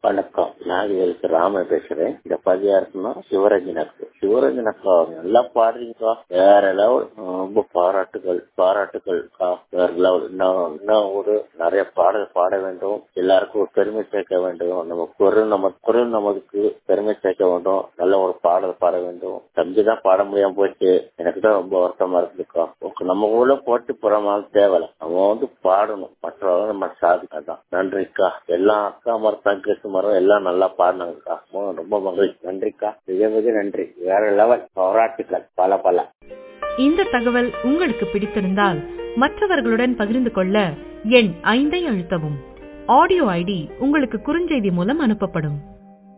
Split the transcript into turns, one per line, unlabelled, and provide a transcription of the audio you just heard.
வணக்கம் நாகவேலுக்கு ராம பேசுறேன் இந்த பதியா இருக்குன்னா சிவரஞ்சன் அக்கா சிவரஞ்சன் அக்கா நல்லா பாடுறீங்கக்கா வேற லெவல் ரொம்ப பாராட்டுகள் பாராட்டுகள் அக்கா வேற லெவல் இன்னும் இன்னும் ஒரு நிறைய பாடல் பாட வேண்டும் எல்லாருக்கும் ஒரு பெருமை சேர்க்க வேண்டும் நம்ம குரல் நம்ம குரல் நமக்கு பெருமை சேர்க்க வேண்டும் நல்ல ஒரு பாடல் பாட வேண்டும் தம்பி தான் பாட முடியாம போயிட்டு எனக்கு தான் ரொம்ப வருத்தமா இருக்குதுக்கா ஓகே நம்ம ஊர்ல போட்டு புறமாலும் தேவையில்ல நம்ம வந்து பாடணும் மற்றவங்க நம்ம சாதிக்கலாம் நன்றிக்கா எல்லா அக்கா மரம் தங்கச்சி மரம் எல்லாம் நல்லா பாடினாங்கக்கா ரொம்ப மகிழ்ச்சி நன்றிக்கா மிக மிக நன்றி வேற லெவல் பாராட்டுக்கள் பல பல
இந்த தகவல் உங்களுக்கு பிடித்திருந்தால் மற்றவர்களுடன் பகிர்ந்து கொள்ள எண் ஐந்தை அழுத்தவும் ஆடியோ ஐடி உங்களுக்கு குறுஞ்செய்தி மூலம் அனுப்பப்படும்